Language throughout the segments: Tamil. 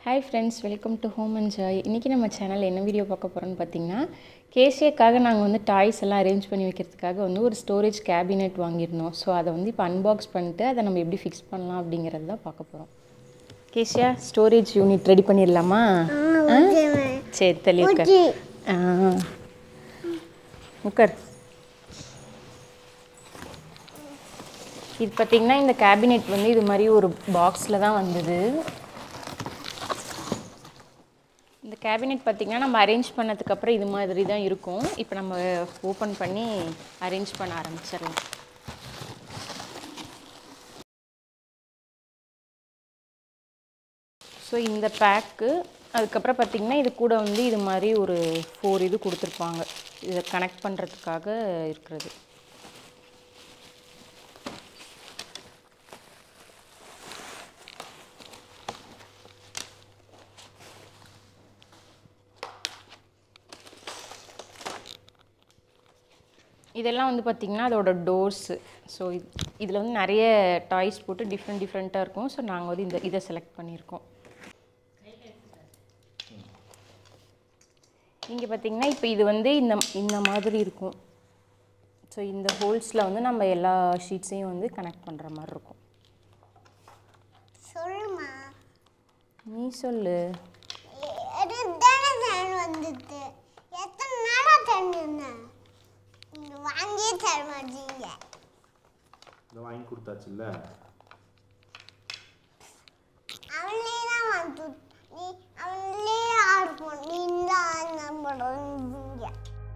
Hi friends welcome to home and joy இன்றைக்கி நம்ம சேனல் என்ன வீடியோ பார்க்க போகிறோம்னு பார்த்தீங்கன்னா கேசியக்காக நாங்கள் வந்து டாய்ஸ் எல்லாம் அரேஞ்ச் பண்ணி வைக்கிறதுக்காக வந்து ஒரு ஸ்டோரேஜ் கேபினெட் வாங்கியிருந்தோம் ஸோ அதை வந்து இப்போ அன்பாக்ஸ் பண்ணிட்டு அதை நம்ம எப்படி ஃபிக்ஸ் பண்ணலாம் அப்படிங்கிறது தான் பார்க்க போகிறோம் கேசியா ஸ்டோரேஜ் யூனிட் ரெடி பண்ணிடலாமா ஆ? சரி தள்ளி உட்கார் ஆ உட்கார் இது பார்த்திங்கன்னா இந்த கேபினெட் வந்து இது மாதிரி ஒரு பாக்ஸில் தான் வந்தது இந்த கேபினெட் பார்த்திங்கன்னா நம்ம அரேஞ்ச் பண்ணதுக்கப்புறம் இது மாதிரி தான் இருக்கும் இப்போ நம்ம ஓப்பன் பண்ணி அரேஞ்ச் பண்ண ஆரம்பிச்சிடலாம் ஸோ இந்த பேக்கு அதுக்கப்புறம் பார்த்திங்கன்னா இது கூட வந்து இது மாதிரி ஒரு ஃபோர் இது கொடுத்துருப்பாங்க இதை கனெக்ட் பண்ணுறதுக்காக இருக்கிறது இதெல்லாம் வந்து பார்த்திங்கன்னா அதோட டோர்ஸு ஸோ இது இதில் வந்து நிறைய டாய்ஸ் போட்டு டிஃப்ரெண்ட் டிஃப்ரெண்ட்டாக இருக்கும் ஸோ நாங்கள் வந்து இந்த இதை செலக்ட் பண்ணியிருக்கோம் இங்கே பார்த்திங்கன்னா இப்போ இது வந்து இந்த இந்த மாதிரி இருக்கும் ஸோ இந்த ஹோல்ஸில் வந்து நம்ம எல்லா ஷீட்ஸையும் வந்து கனெக்ட் பண்ணுற மாதிரி இருக்கும் சொல்லுமா நீ சொல்லு இது தானே தண்ணி வந்துட்டு எத்தனை நாளாக தண்ணி இருந்தேன் இங்கே வாங்கியே தர மாட்டீங்க இதை வாங்கி கொடுத்தாச்சுல்ல அவனே தான் வந்து நீ அவனே ஆர்டர் பண்ணி இந்த நம்புறீங்க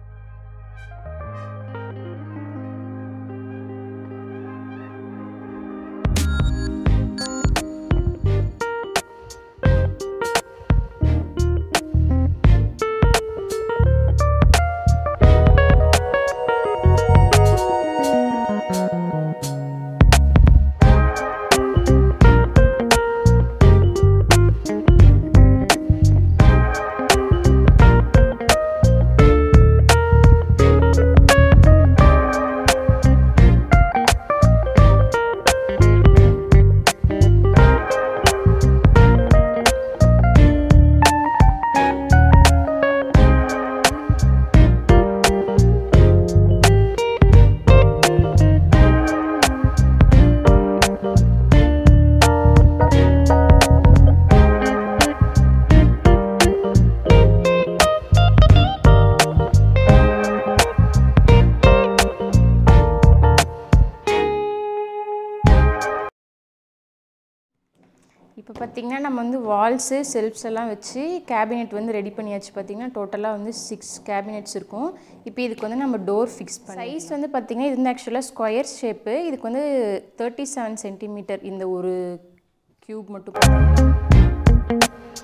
இப்போ பார்த்திங்கன்னா நம்ம வந்து வால்ஸு செல்ஃப்ஸ் எல்லாம் வச்சு கேபினெட் வந்து ரெடி பண்ணியாச்சு பார்த்திங்கன்னா டோட்டலாக வந்து சிக்ஸ் கேபினெட்ஸ் இருக்கும் இப்போ இதுக்கு வந்து நம்ம டோர் ஃபிக்ஸ் பண்ணி சைஸ் வந்து பார்த்திங்கன்னா இது வந்து ஆக்சுவலாக ஸ்கொயர் ஷேப்பு இதுக்கு வந்து தேர்ட்டி செவன் சென்டிமீட்டர் இந்த ஒரு க்யூப் மட்டும் பார்த்தீங்கன்னா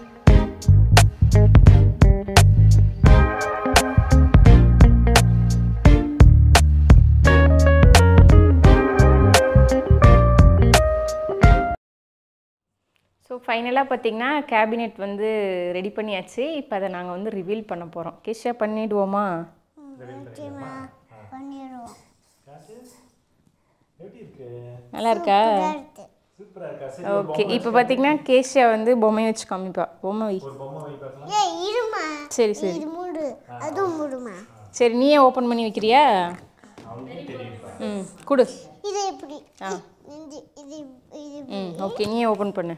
ஸோ ஃபைனலாக பார்த்தீங்கன்னா கேபினெட் வந்து ரெடி பண்ணியாச்சு இப்போ அதை நாங்கள் வந்து ரிவீல் பண்ண போகிறோம் கேஷா பண்ணிடுவோமா ஓகேம்மா பண்ணிடுவோம் எப்படி இருக்கு நல்லா இருக்கா அடுத்து சூப்பரா இருக்கா சரி ஓகே இப்போ பார்த்தீங்கன்னா கேஷியா வந்து பொம்மை வச்சு காமிப்பா பொம்மை வை ஒரு பொம்மை வாங்கி பார்க்கலாம் ஏ இருமா சரி சரி இது மூடு அதுவும் மூடுமா சரி நீயே ஓப்பன் பண்ணி வைக்கிறியா அவங்களுக்கும் தெரியும்ப்பா ம் கொடு இது எப்படி இது இது இது ம் ஓகே நீயே ஓப்பன் பண்ணு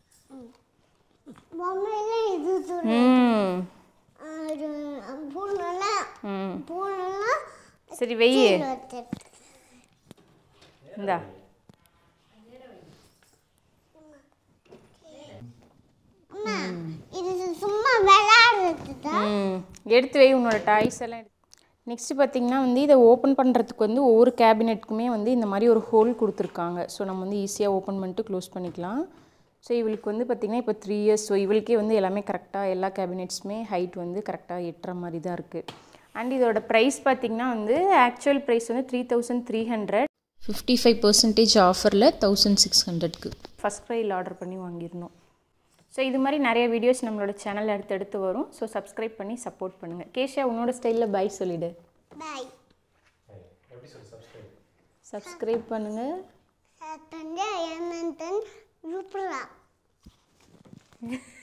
பொம்மையில இது சொல்லு ம் அது பூனெல்லாம் ம் பூனெல்லாம் சரி வெய்யு வச்சுட்டு இந்தா அம்மா இது சும்மா விளையாடுறது தான் ம் எடுத்து வை உன்னோட டாய்ஸ் எல்லாம் எடுத்து நெக்ஸ்ட்டு பார்த்தீங்கன்னா வந்து இதை ஓப்பன் பண்ணுறதுக்கு வந்து ஒவ்வொரு கேபினெட்டுக்குமே வந்து இந்த மாதிரி ஒரு ஹோல் கொடுத்துருக்காங்க ஸோ நம்ம வந்து ஈஸியாக ஓப்பன் பண்ணிட்டு க்ளோஸ் பண்ணிக்கலாம் ஸோ இவளுக்கு வந்து பார்த்திங்கன்னா இப்போ த்ரீ இயர்ஸ் ஸோ இவளுக்கே வந்து எல்லாமே கரெக்டாக எல்லா கேபினெட்ஸுமே ஹைட் வந்து கரெக்டாக எட்டுற மாதிரி தான் இருக்குது அண்ட் இதோட ப்ரைஸ் பார்த்திங்கன்னா வந்து ஆக்சுவல் ப்ரைஸ் வந்து three thousand three hundred fifty five percentage ஆஃபரில் தௌசண்ட் சிக்ஸ் ஹண்ட்ரட்க்கு ஃபஸ்ட் க்ரையில் ஆர்டர் பண்ணி வாங்கியிருந்தோம் ஸோ இது மாதிரி நிறைய வீடியோஸ் நம்மளோட சேனல் அடுத்தடுத்து வரும் ஸோ சப்ஸ்கிரைப் பண்ணி சப்போர்ட் பண்ணுங்கள் கேஷா உன்னோட ஸ்டைலில் பை சொல்லிடு பாய் எப்படி சொல்லி சப்ஸ்கிரைப் சப்ஸ்கிரைப் பண்ணுங்கள் சத்தங்க என்னன்னு ரூபலாம்